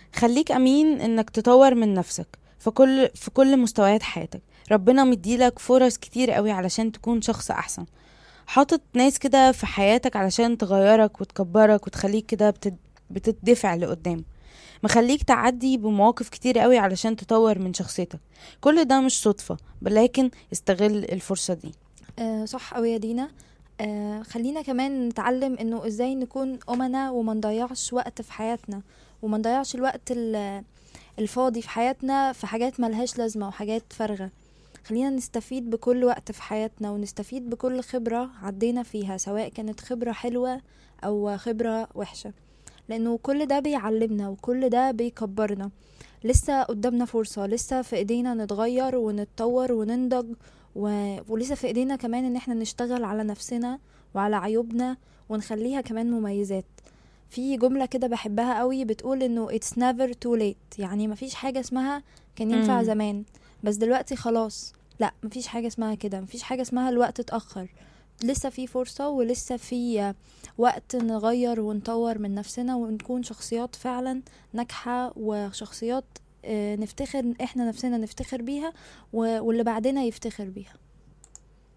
خليك امين انك تطور من نفسك في كل في كل مستويات حياتك ربنا مديلك فرص كتير قوي علشان تكون شخص احسن حاطط ناس كده في حياتك علشان تغيرك وتكبرك وتخليك كده بتد... بتدفع لقدام مخليك تعدي بمواقف كتير قوي علشان تطور من شخصيتك كل ده مش صدفة ولكن استغل الفرصة دي آه صح أوي يا دينا آه خلينا كمان نتعلم انه ازاي نكون امنا وما نضيعش وقت في حياتنا وما نضيعش الوقت ال- الفاضي في حياتنا في حاجات ملهاش لازمة وحاجات فارغة خلينا نستفيد بكل وقت في حياتنا ونستفيد بكل خبرة عدينا فيها سواء كانت خبرة حلوة أو خبرة وحشة لأنه كل ده بيعلمنا وكل ده بيكبرنا لسه قدامنا فرصة لسه في ايدينا نتغير ونتطور وننضج و... ولسه في ايدينا كمان ان احنا نشتغل على نفسنا وعلى عيوبنا ونخليها كمان مميزات في جملة كده بحبها قوي بتقول انه it's never too late يعني مفيش حاجة اسمها كان ينفع مم. زمان بس دلوقتي خلاص لا مفيش حاجة اسمها كده مفيش حاجة اسمها الوقت اتأخر لسه في فرصة ولسه في وقت نغير ونطور من نفسنا ونكون شخصيات فعلا ناجحة وشخصيات آه، نفتخر احنا نفسنا نفتخر بيها و- واللي بعدنا يفتخر بيها